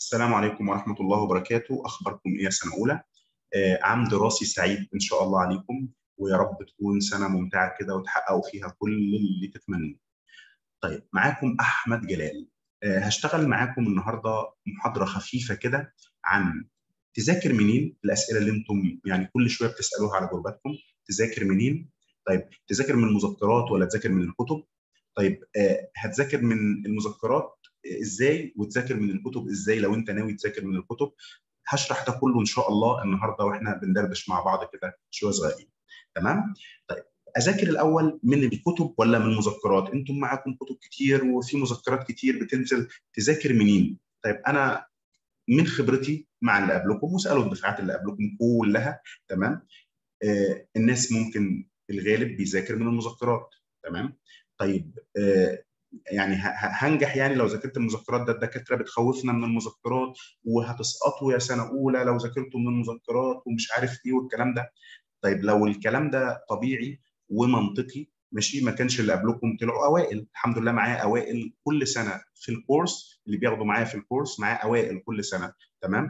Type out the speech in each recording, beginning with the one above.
السلام عليكم ورحمة الله وبركاته أخباركم إيه يا سنة أولى آه، عام دراسي سعيد إن شاء الله عليكم ويا رب تكون سنة ممتعة كده وتحققوا فيها كل اللي تتمنوه طيب معاكم أحمد جلال آه، هشتغل معاكم النهاردة محاضرة خفيفة كده عن تذاكر منين الأسئلة اللي أنتم يعني كل شوية بتسألوها على جروباتكم تذاكر منين طيب تذاكر من المذكرات ولا تذاكر من الكتب طيب آه، هتذاكر من المذكرات ازاي وتذاكر من الكتب ازاي لو انت ناوي تذاكر من الكتب هشرح ده كله ان شاء الله النهارده واحنا بندردش مع بعض كده شويه صغيرين تمام طيب اذاكر الاول من الكتب ولا من المذكرات انتم معاكم كتب كتير وفي مذكرات كتير بتنزل تذاكر منين طيب انا من خبرتي مع اللي قبلكم واسالوا الدفعات اللي قبلكم كلها تمام آه الناس ممكن الغالب بيذاكر من المذكرات تمام طيب آه يعني هنجح يعني لو ذاكرت المذكرات ده الدكاتره بتخوفنا من المذكرات وهتسقطوا يا سنه اولى لو ذاكرتوا من المذكرات ومش عارف ايه والكلام ده طيب لو الكلام ده طبيعي ومنطقي ماشي ما كانش اللي قبلكم طلعوا اوائل الحمد لله معايا اوائل كل سنه في الكورس اللي بياخدوا معايا في الكورس معايا اوائل كل سنه تمام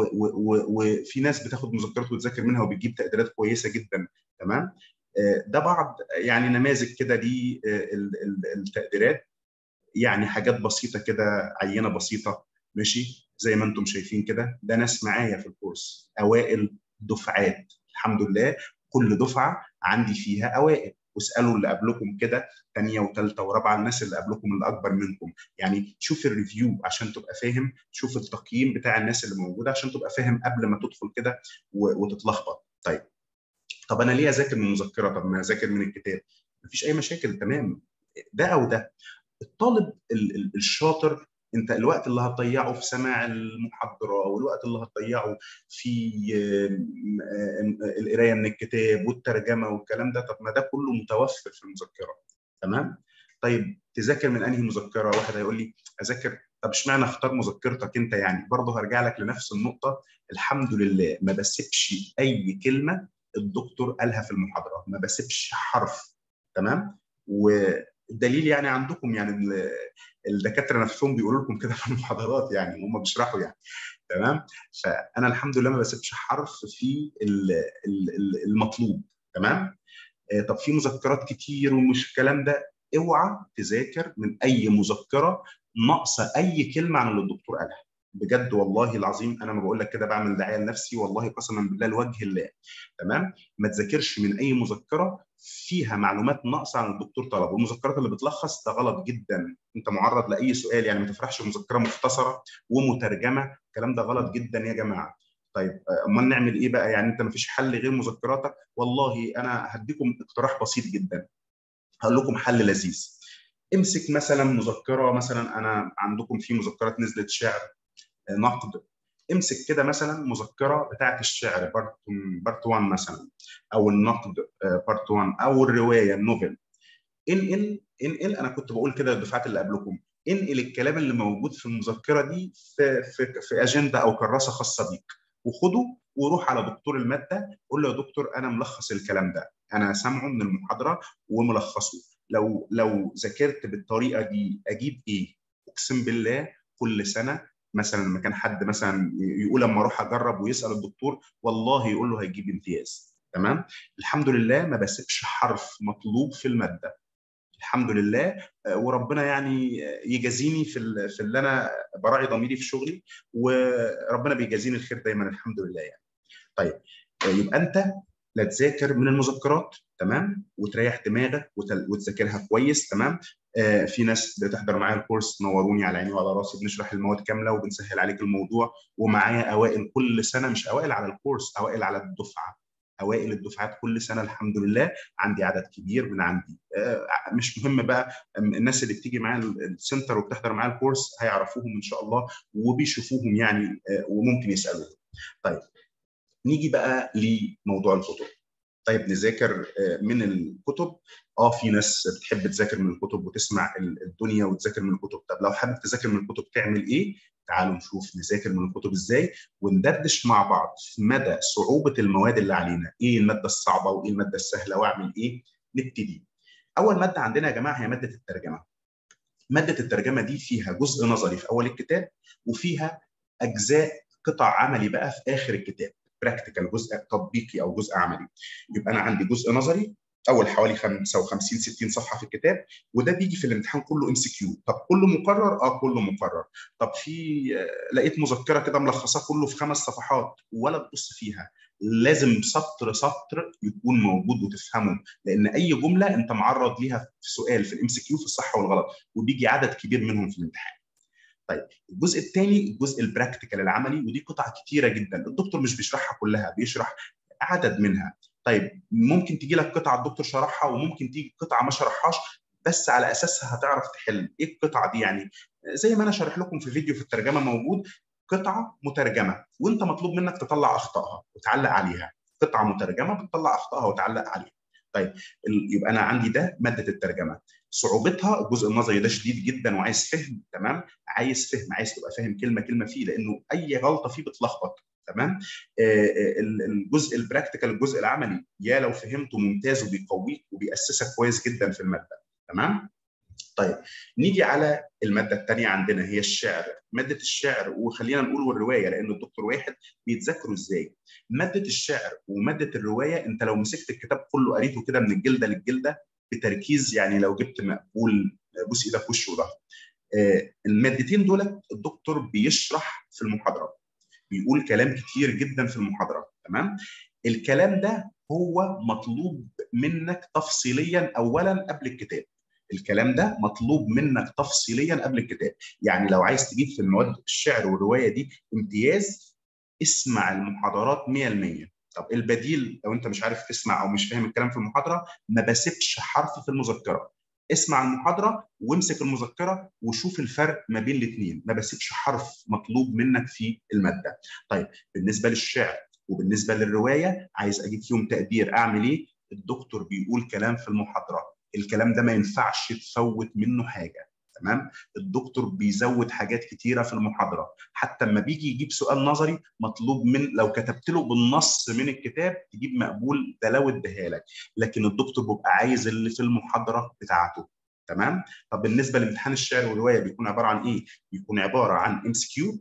وفي ناس بتاخد مذكرات وتذاكر منها وبتجيب تقديرات كويسه جدا تمام ده بعض يعني نماذج كده دي التقديرات يعني حاجات بسيطه كده عينه بسيطه ماشي زي ما انتم شايفين كده ده ناس معايا في الكورس اوائل دفعات الحمد لله كل دفعه عندي فيها اوائل واسالوا اللي قبلكم كده ثانيه وثالثه ورابعه الناس اللي قبلكم اللي اكبر منكم يعني شوف الريفيو عشان تبقى فاهم شوف التقييم بتاع الناس اللي موجوده عشان تبقى فاهم قبل ما تدخل كده وتتلخبط طيب طب انا ليه اذاكر من المذكره طب ما اذاكر من الكتاب مفيش اي مشاكل تمام ده او ده الطالب الشاطر انت الوقت اللي هتضيعه في سماع المحاضره والوقت اللي هتضيعه في القرايه من الكتاب والترجمه والكلام ده طب ما ده كله متوفر في المذكره تمام طيب تذاكر من انهي مذكره واحد هيقول لي اذاكر طب اشمعنى اختار مذكرتك انت يعني برضه هرجع لك لنفس النقطه الحمد لله ما بسيبش اي كلمه الدكتور قالها في المحاضره ما بسيبش حرف تمام والدليل يعني عندكم يعني الدكاتره نفسهم بيقولوا لكم كده في المحاضرات يعني هم بيشرحوا يعني تمام فانا الحمد لله ما بسيبش حرف في المطلوب تمام طب في مذكرات كتير ومش الكلام ده اوعى تذاكر من اي مذكره ناقصه اي كلمه عن اللي الدكتور قالها بجد والله العظيم انا ما بقول لك كده بعمل دعايه لنفسي والله قسما بالله لوجه الله تمام ما تذاكرش من اي مذكره فيها معلومات ناقصه عن الدكتور طلب والمذكرات اللي بتلخص ده غلط جدا انت معرض لاي سؤال يعني ما تفرحش مذكره مختصره ومترجمه الكلام ده غلط جدا يا جماعه طيب امال نعمل ايه بقى يعني انت ما فيش حل غير مذكراتك والله انا هديكم اقتراح بسيط جدا هقول لكم حل لذيذ امسك مثلا مذكره مثلا انا عندكم في مذكرات نزلت شعر نقد امسك كده مثلا مذكره بتاعه الشعر بارت بارت 1 مثلا او النقد بارت 1 او الروايه النوفل انقل انقل انا كنت بقول كده للدفعات اللي قبلكم انقل الكلام اللي موجود في المذكره دي في في, في اجنده او كراسه خاصه بيك وخده وروح على دكتور الماده قول له يا دكتور انا ملخص الكلام ده انا سامعه من المحاضره وملخصه لو لو ذاكرت بالطريقه دي اجيب ايه اقسم بالله كل سنه مثلا لما كان حد مثلا يقول اما اروح اجرب ويسال الدكتور والله يقول له هيجيب امتياز تمام الحمد لله ما بسيبش حرف مطلوب في الماده الحمد لله وربنا يعني يجازيني في في اللي انا براعي ضميري في شغلي وربنا بيجازيني الخير دايما الحمد لله يعني طيب يبقى انت لا تذاكر من المذكرات تمام وتريح دماغك وتذاكرها كويس تمام آه في ناس بتحضر معايا الكورس نوروني على عيني وعلى راسي بنشرح المواد كامله وبنسهل عليك الموضوع ومعايا اوائل كل سنه مش اوائل على الكورس اوائل على الدفعه اوائل الدفعات كل سنه الحمد لله عندي عدد كبير من عندي آه مش مهم بقى الناس اللي بتيجي معايا السنتر وبتحضر معايا الكورس هيعرفوهم ان شاء الله وبيشوفوهم يعني آه وممكن يسالوهم طيب نيجي بقى لموضوع الكتب طيب نذاكر من الكتب اه في ناس بتحب تذاكر من الكتب وتسمع الدنيا وتذاكر من الكتب طب لو حابب تذاكر من الكتب تعمل ايه تعالوا نشوف نذاكر من الكتب ازاي وندردش مع بعض في مدى صعوبه المواد اللي علينا ايه الماده الصعبه وايه الماده السهله واعمل ايه نبتدي اول ماده عندنا يا جماعه هي ماده الترجمه ماده الترجمه دي فيها جزء نظري في اول الكتاب وفيها اجزاء قطع عملي بقى في اخر الكتاب براكتيكال جزء تطبيقي او جزء عملي يبقى انا عندي جزء نظري اول حوالي 55 60 صفحه في الكتاب وده بيجي في الامتحان كله ام سي كيو طب كله مكرر اه كله مكرر طب في لقيت مذكره كده ملخصاه كله في خمس صفحات ولا تبص فيها لازم سطر سطر يكون موجود وتفهمه لان اي جمله انت معرض ليها في سؤال في الام سي كيو في الصح والغلط وبيجي عدد كبير منهم في الامتحان طيب الجزء الثاني الجزء البراكتيكال العملي ودي قطع كتيره جدا الدكتور مش بيشرحها كلها بيشرح عدد منها طيب ممكن تيجي لك قطعه الدكتور شرحها وممكن تيجي قطعه ما شرحهاش بس على اساسها هتعرف تحل ايه القطعه دي يعني زي ما انا شارح لكم في فيديو في الترجمه موجود قطعه مترجمه وانت مطلوب منك تطلع اخطائها وتعلق عليها قطعه مترجمه بتطلع اخطائها وتعلق عليها طيب يبقى انا عندي ده ماده الترجمه صعوبتها الجزء النظري ده شديد جدا وعايز فهم تمام عايز فهم عايز تبقى فاهم كلمه كلمه فيه لانه اي غلطه فيه بتلخبط تمام الجزء البراكتيكال الجزء العملي يا لو فهمته ممتاز وبيقويك وبيأسسك كويس جدا في الماده تمام طيب نيجي على الماده الثانيه عندنا هي الشعر ماده الشعر وخلينا نقول والروايه لان الدكتور واحد بيتذاكروا ازاي ماده الشعر وماده الروايه انت لو مسكت الكتاب كله قريته كده من الجلده للجلده بتركيز يعني لو جبت مقبول بوس ايدك وش وظهر المادتين دول الدكتور بيشرح في المحاضرات بيقول كلام كتير جدا في المحاضرات تمام الكلام ده هو مطلوب منك تفصيليا اولا قبل الكتاب الكلام ده مطلوب منك تفصيليا قبل الكتاب يعني لو عايز تجيب في المواد الشعر والروايه دي امتياز اسمع المحاضرات 100% طب البديل لو انت مش عارف تسمع او مش فاهم الكلام في المحاضره ما بسيبش حرف في المذكره اسمع المحاضره وامسك المذكره وشوف الفرق ما بين الاثنين ما بسيبش حرف مطلوب منك في الماده طيب بالنسبه للشعر وبالنسبه للروايه عايز اجيب فيهم تقدير اعمل ايه الدكتور بيقول كلام في المحاضره الكلام ده ما ينفعش تفوت منه حاجه تمام الدكتور بيزود حاجات كتيره في المحاضره حتى لما بيجي يجيب سؤال نظري مطلوب من لو كتبت له بالنص من الكتاب تجيب مقبول ده لو اديها لك لكن الدكتور بيبقى عايز اللي في المحاضره بتاعته تمام طب بالنسبه لامتحان الشعر والروايه بيكون عباره عن ايه بيكون عباره عن ام اس كيو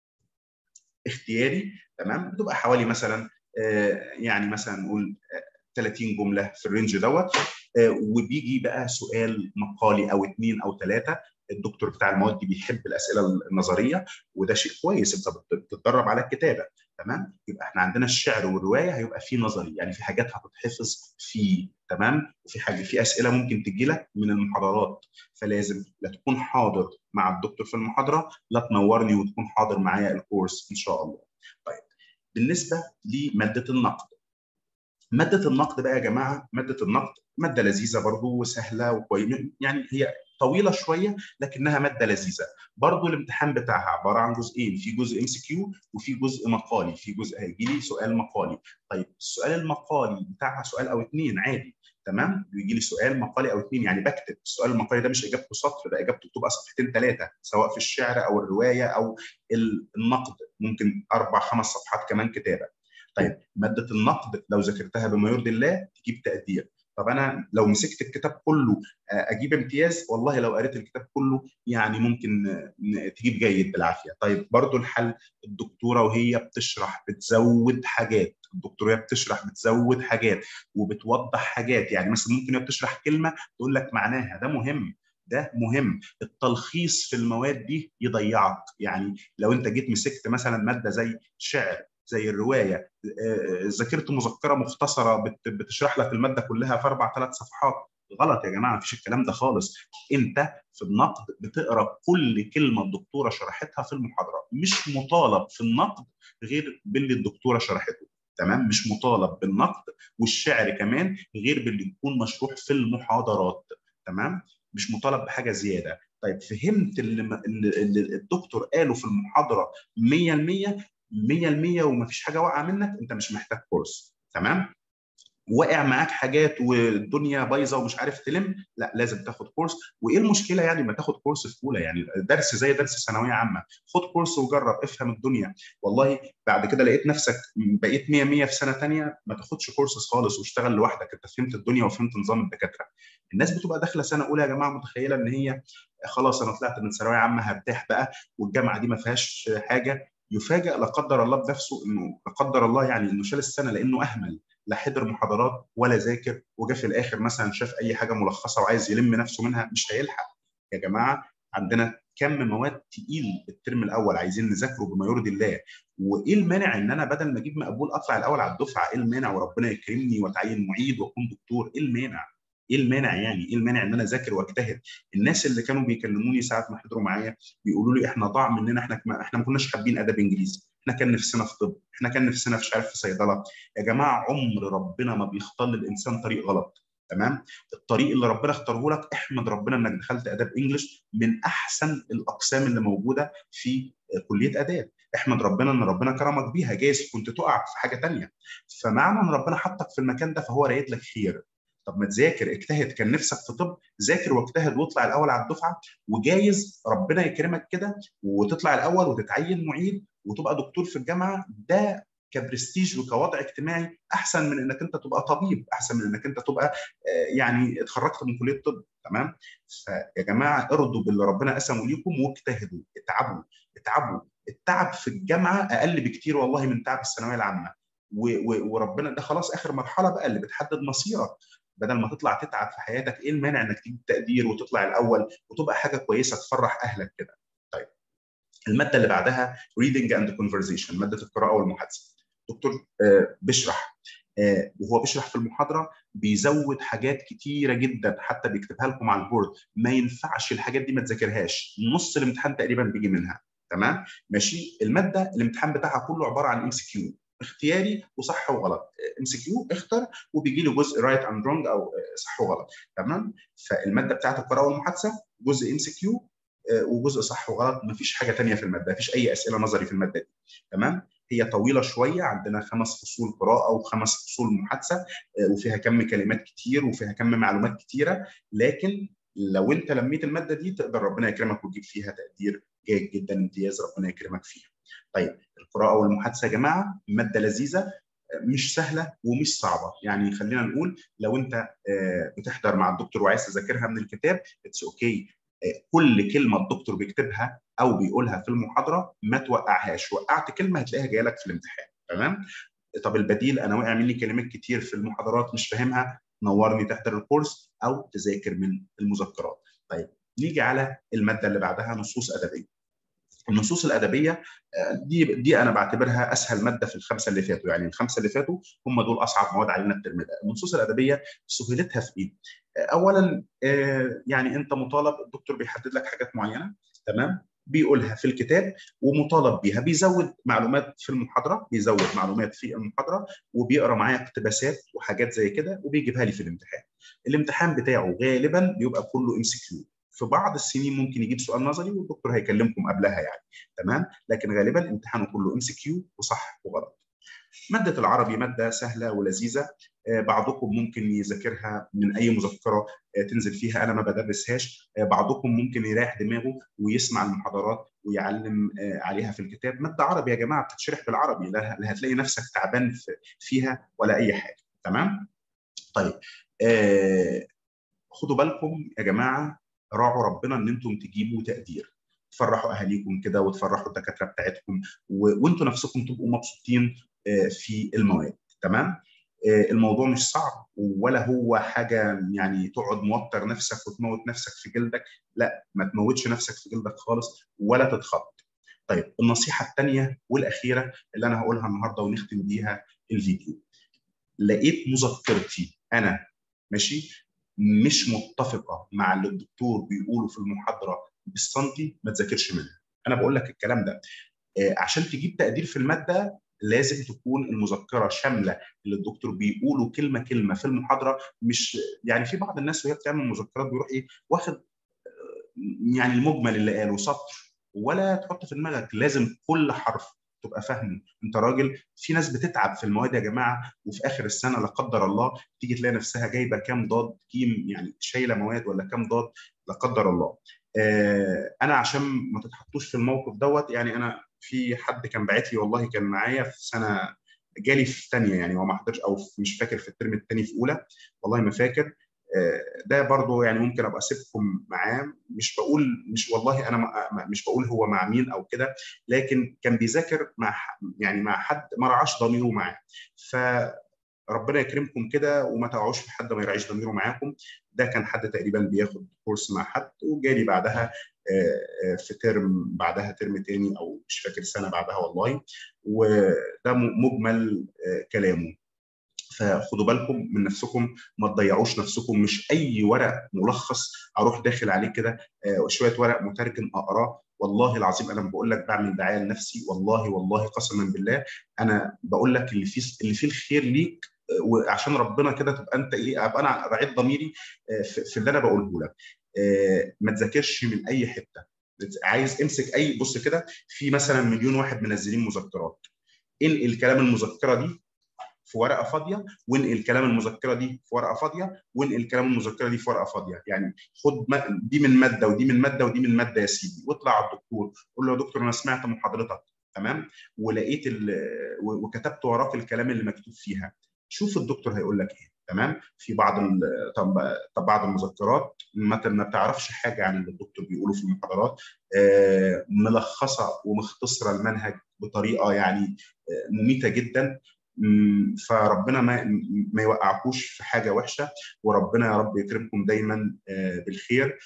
اختياري تمام بتبقى حوالي مثلا آه يعني مثلا نقول 30 جمله في الرينج دوت وبيجي بقى سؤال مقالي او اثنين او ثلاثه الدكتور بتاع المواد بيحب الاسئله النظريه وده شيء كويس انت بتتدرب على الكتابه تمام يبقى احنا عندنا الشعر والروايه هيبقى فيه نظري يعني في حاجات هتتحفظ فيه تمام وفي حاجه في اسئله ممكن تجي لك من المحاضرات فلازم لا تكون حاضر مع الدكتور في المحاضره لا تنورني وتكون حاضر معايا الكورس ان شاء الله طيب بالنسبه لماده النقد ماده النقد بقى يا جماعه ماده النقد ماده لذيذه برضو وسهله وكويسه يعني هي طويله شويه لكنها ماده لذيذه برضو الامتحان بتاعها عباره عن جزئين في جزء ام سي كيو وفي جزء مقالي في جزء هيجي لي سؤال مقالي طيب السؤال المقالي بتاعها سؤال او اثنين عادي تمام بيجي لي سؤال مقالي او اثنين يعني بكتب السؤال المقالي ده مش اجابته سطر ده اجابته بتبقى صفحتين ثلاثه سواء في الشعر او الروايه او النقد ممكن اربع خمس صفحات كمان كتابه طيب ماده النقد لو ذاكرتها بما يرضي الله تجيب تقدير طب انا لو مسكت الكتاب كله اجيب امتياز والله لو قريت الكتاب كله يعني ممكن تجيب جيد بالعافيه طيب برضو الحل الدكتوره وهي بتشرح بتزود حاجات الدكتوره وهي بتشرح بتزود حاجات وبتوضح حاجات يعني مثلا ممكن هي بتشرح كلمه تقول لك معناها ده مهم ده مهم التلخيص في المواد دي يضيعك يعني لو انت جيت مسكت مثلا ماده زي شعر زي الروايه ذاكرت مذكره مختصره بتشرح لك الماده كلها في اربع ثلاث صفحات غلط يا جماعه مفيش الكلام ده خالص انت في النقد بتقرا كل كلمه الدكتوره شرحتها في المحاضره مش مطالب في النقد غير باللي الدكتوره شرحته تمام مش مطالب بالنقد والشعر كمان غير باللي يكون مشروح في المحاضرات تمام مش مطالب بحاجه زياده طيب فهمت اللي, اللي الدكتور قاله في المحاضره 100% 100% ومفيش حاجه واقعه منك انت مش محتاج كورس تمام واقع معاك حاجات والدنيا بايظه ومش عارف تلم لا لازم تاخد كورس وايه المشكله يعني ما تاخد كورس في اولى يعني درس زي درس ثانويه عامه خد كورس وجرب افهم الدنيا والله بعد كده لقيت نفسك بقيت 100 100 في سنه ثانيه ما تاخدش كورس خالص واشتغل لوحدك انت فهمت الدنيا وفهمت نظام الدكاتره الناس بتبقى داخله سنه اولى يا جماعه متخيله ان هي خلاص انا طلعت من ثانويه عامه هرتاح بقى والجامعه دي ما فيهاش حاجه يفاجئ لا قدر الله بنفسه انه لا قدر الله يعني انه شال السنه لانه اهمل لا حضر محاضرات ولا ذاكر وجا في الاخر مثلا شاف اي حاجه ملخصه وعايز يلم نفسه منها مش هيلحق يا جماعه عندنا كم مواد تقيل الترم الاول عايزين نذاكره بما يرضي الله وايه المانع ان انا بدل ما اجيب مقبول اطلع الاول على الدفعه ايه المانع وربنا يكرمني واتعين معيد واكون دكتور ايه المانع ايه المانع يعني ايه المانع ان انا اذاكر واجتهد الناس اللي كانوا بيكلموني ساعه ما حضروا معايا بيقولوا لي احنا ضاع مننا احنا ما احنا ما كناش حابين ادب انجليزي احنا كان نفسنا في طب احنا كان نفسنا في مش عارف في صيدله يا جماعه عمر ربنا ما بيختار للانسان طريق غلط تمام الطريق اللي ربنا اختاره لك احمد ربنا انك دخلت اداب انجلش من احسن الاقسام اللي موجوده في كليه اداب احمد ربنا ان ربنا كرمك بيها جايز كنت تقع في حاجه تانية فمعنى ان ربنا حطك في المكان ده فهو رايد لك خير طب ما تذاكر اجتهد كان نفسك في طب ذاكر واجتهد واطلع الاول على الدفعه وجايز ربنا يكرمك كده وتطلع الاول وتتعين معيد وتبقى دكتور في الجامعه ده كبرستيج وكوضع اجتماعي احسن من انك انت تبقى طبيب احسن من انك انت تبقى يعني اتخرجت من كليه الطب تمام فيا جماعه ارضوا باللي ربنا قسمه ليكم واجتهدوا اتعبوا اتعبوا التعب في الجامعه اقل بكتير والله من تعب الثانويه العامه وربنا ده خلاص اخر مرحله بقى اللي بتحدد مصيرك بدل ما تطلع تتعب في حياتك ايه المانع انك تجيب تقدير وتطلع الاول وتبقى حاجه كويسه تفرح اهلك كده طيب الماده اللي بعدها reading and conversation ماده القراءه والمحادثه دكتور بيشرح وهو بيشرح في المحاضره بيزود حاجات كتيره جدا حتى بيكتبها لكم على البورد ما ينفعش الحاجات دي ما تذاكرهاش نص الامتحان تقريبا بيجي منها تمام ماشي الماده الامتحان بتاعها كله عباره عن ام سي كيو اختياري وصح وغلط ام سي كيو اختر وبيجي له جزء رايت اند رونج او صح وغلط تمام فالماده بتاعت القراءه والمحادثه جزء ام سي كيو وجزء صح وغلط مفيش حاجه ثانيه في الماده مفيش اي اسئله نظري في الماده دي تمام هي طويله شويه عندنا خمس فصول قراءه وخمس فصول محادثه وفيها كم كلمات كتير وفيها كم معلومات كتيره لكن لو انت لميت الماده دي تقدر ربنا يكرمك وتجيب فيها تقدير جيد جدا امتياز ربنا يكرمك فيها. طيب القراءه والمحادثه يا جماعه ماده لذيذه مش سهله ومش صعبه يعني خلينا نقول لو انت بتحضر مع الدكتور وعايز تذاكرها من الكتاب اتس اوكي okay. كل كلمه الدكتور بيكتبها او بيقولها في المحاضره ما توقعهاش وقعت كلمه هتلاقيها جايه لك في الامتحان تمام طب البديل انا واقع مني كلمات كتير في المحاضرات مش فاهمها نورني تحضر الكورس او تذاكر من المذكرات طيب نيجي على الماده اللي بعدها نصوص ادبيه النصوص الادبيه دي دي انا بعتبرها اسهل ماده في الخمسه اللي فاتوا يعني الخمسه اللي فاتوا هم دول اصعب مواد علينا الترم ده النصوص الادبيه سهولتها في ايه اولا يعني انت مطالب الدكتور بيحدد لك حاجات معينه تمام بيقولها في الكتاب ومطالب بيها بيزود معلومات في المحاضره بيزود معلومات في المحاضره وبيقرا معايا اقتباسات وحاجات زي كده وبيجيبها لي في الامتحان الامتحان بتاعه غالبا بيبقى كله ام سي كيو في بعض السنين ممكن يجيب سؤال نظري والدكتور هيكلمكم قبلها يعني تمام لكن غالبا امتحانه كله ام سي كيو وصح وغلط ماده العربي ماده سهله ولذيذه بعضكم ممكن يذاكرها من اي مذكره تنزل فيها انا ما بدرسهاش بعضكم ممكن يريح دماغه ويسمع المحاضرات ويعلم عليها في الكتاب ماده عربي يا جماعه بتتشرح بالعربي لا هتلاقي نفسك تعبان فيها ولا اي حاجه تمام طيب خدوا بالكم يا جماعه راعوا ربنا ان انتم تجيبوا تقدير تفرحوا اهاليكم كده وتفرحوا الدكاتره بتاعتكم و... وانتم نفسكم تبقوا مبسوطين في المواد تمام الموضوع مش صعب ولا هو حاجه يعني تقعد موتر نفسك وتموت نفسك في جلدك لا ما تموتش نفسك في جلدك خالص ولا تتخض طيب النصيحه الثانيه والاخيره اللي انا هقولها النهارده ونختم بيها الفيديو لقيت مذكرتي انا ماشي مش متفقه مع اللي الدكتور بيقوله في المحاضره بالسنتي ما تذاكرش منها انا بقول لك الكلام ده عشان تجيب تقدير في الماده لازم تكون المذكره شامله اللي الدكتور بيقوله كلمه كلمه في المحاضره مش يعني في بعض الناس وهي بتعمل مذكرات بيروح ايه واخد يعني المجمل اللي قاله سطر ولا تحط في دماغك لازم كل حرف تبقى فاهمه انت راجل في ناس بتتعب في المواد يا جماعه وفي اخر السنه لا قدر الله تيجي تلاقي نفسها جايبه كام ضاد كيم يعني شايله مواد ولا كام ضاد لا قدر الله آه انا عشان ما تتحطوش في الموقف دوت يعني انا في حد كان باعت لي والله كان معايا في سنه جالي في ثانيه يعني هو ما حضرش او مش فاكر في الترم الثاني في اولى والله ما فاكر ده برضو يعني ممكن ابقى اسيبكم معاه مش بقول مش والله انا مش بقول هو مع مين او كده لكن كان بيذاكر مع يعني مع حد ما رعاش ضميره معاه ف ربنا يكرمكم كده وما توعوش في حد ما يراعيش ضميره معاكم ده كان حد تقريبا بياخد كورس مع حد وجالي بعدها في ترم بعدها ترم تاني او مش فاكر سنه بعدها والله وده مجمل كلامه فخدوا بالكم من نفسكم ما تضيعوش نفسكم مش اي ورق ملخص اروح داخل عليه كده شويه ورق مترجم اقراه والله العظيم انا بقول لك بعمل دعايه لنفسي والله والله قسما بالله انا بقول لك اللي فيه اللي فيه الخير ليك وعشان ربنا كده تبقى انت ايه ابقى انا راعيت ضميري في اللي انا بقوله لك ما تذاكرش من اي حته عايز امسك اي بص كده في مثلا مليون واحد منزلين مذكرات انقل كلام المذكره دي في ورقه فاضيه وانقل كلام المذكره دي في ورقه فاضيه وانقل كلام المذكره دي في ورقه فاضيه يعني خد دي من ماده ودي من ماده ودي من ماده يا سيدي واطلع على الدكتور قول له يا دكتور انا سمعت محاضرتك تمام ولقيت وكتبت وراك الكلام اللي مكتوب فيها شوف الدكتور هيقول لك ايه تمام في بعض طب بعض المذكرات ما ما بتعرفش حاجه عن اللي الدكتور بيقوله في المحاضرات آه ملخصه ومختصره المنهج بطريقه يعني آه مميته جدا فربنا ما ما يوقعكوش في حاجه وحشه وربنا يا رب يكرمكم دايما بالخير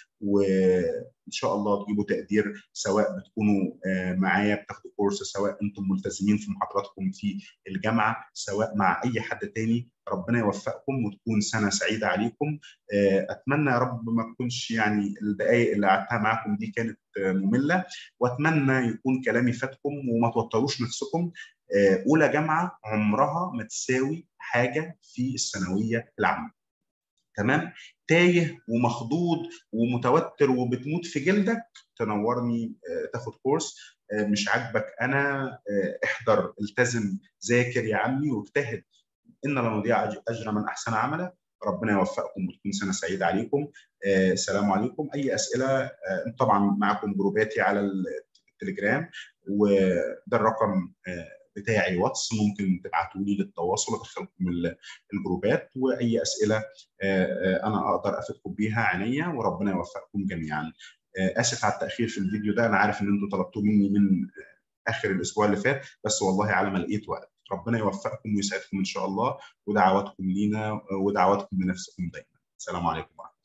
وان شاء الله تجيبوا تقدير سواء بتكونوا معايا بتاخدوا كورس سواء انتم ملتزمين في محاضراتكم في الجامعه سواء مع اي حد تاني ربنا يوفقكم وتكون سنه سعيده عليكم اتمنى يا رب ما تكونش يعني الدقائق اللي قعدتها معاكم دي كانت ممله واتمنى يكون كلامي فاتكم وما توتروش نفسكم اولى جامعه عمرها ما تساوي حاجه في الثانويه العامه تمام تايه ومخضوض ومتوتر وبتموت في جلدك تنورني تاخد كورس مش عاجبك انا احضر التزم ذاكر يا عمي واجتهد ان لا نضيع اجر من احسن عملا ربنا يوفقكم وتكون سنه سعيده عليكم السلام عليكم اي اسئله آه طبعا معكم جروباتي على التليجرام وده الرقم آه بتاعي واتس ممكن تبعتوا لي للتواصل ادخلكم الجروبات واي اسئله انا اقدر افيدكم بيها عينيا وربنا يوفقكم جميعا اسف على التاخير في الفيديو ده انا عارف ان انتم طلبتوه مني من اخر الاسبوع اللي فات بس والله على ما لقيت وقت ربنا يوفقكم ويسعدكم ان شاء الله ودعواتكم لينا ودعواتكم لنفسكم دايما السلام عليكم ورحمه